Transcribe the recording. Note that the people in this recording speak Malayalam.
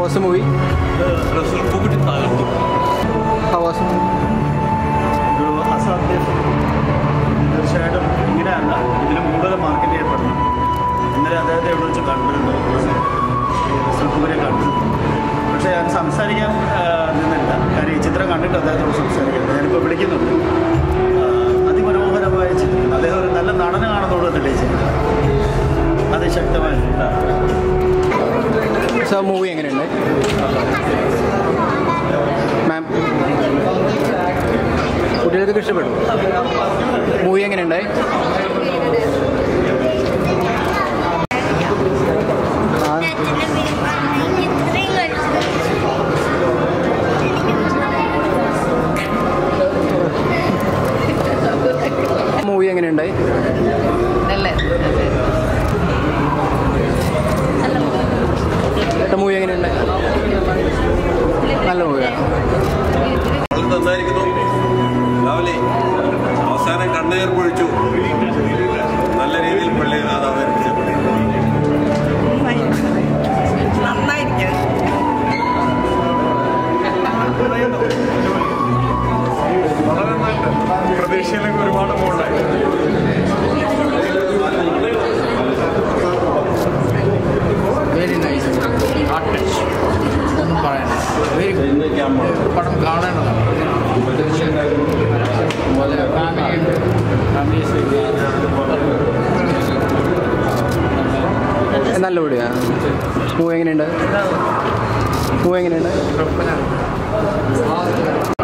വാസ് മൂവി റസൂൽ പൂക്കുട്ടി തകർത്തു ഹൗ വാസ് ഒരു അസാധ്യം തീർച്ചയായിട്ടും ഇങ്ങനെയല്ല ഇതിന് കൂടുതൽ മാർക്കറ്റ് ചെയ്യപ്പെടണം ഇന്നലെ അദ്ദേഹത്തെ എവിടെ വെച്ച് കണ്ടിരുന്നു റിസൾട്ടുവരെ കണ്ടു പക്ഷേ ഞാൻ സംസാരിക്കാൻ ആ, നിന്നില്ല കാര്യം ഈ ചിത്രം കണ്ടിട്ട് അദ്ദേഹത്തോട് സംസാരിക്കുന്നത് ഞാനിപ്പോൾ വിളിക്കുന്നുണ്ട് ആ, അതിമനോഹരമായ ചിത്രം അദ്ദേഹം ഒരു നല്ല നടനാണെന്നുള്ളത് തെളിയിച്ചിട്ടുണ്ട് അതിശക്തമായ സാർ മൂവി എങ്ങനെയുണ്ട് മാം കുട്ടികൾക്ക് ഇഷ്ടപ്പെടും മൂവി എങ്ങനെയുണ്ട് ആ ഇത്രയും കളിച്ചു മൂവി എങ്ങനെയുണ്ട് ഏട്ടാ മൂവി എങ്ങനെയുണ്ട് നല്ല മൂവിയാണ് വളരെ നന്നായിരിക്കുന്നു രാവിലെ അവസാനം കണ്ണേർ പൊഴിച്ചു നല്ല രീതിയിൽ പള്ളി അത് അവതരിപ്പിച്ചു നന്നായിരിക്കും വളരെ നല്ല പ്രതീക്ഷയിലേക്ക് ഒരുപാട് മുകളിലായി വെരി നൈസ് ഹാർട്ട് ടച്ച് ഒന്നും പറയണ്ട വെരി ഗുഡ് പടം കാണേണ്ടതാണ് അതുപോലെ ഫാമിലി ഫാമിലി നല്ല മൂവിയാണ് മൂവി എങ്ങനെയുണ്ട് മൂവി എങ്ങനെയുണ്ട്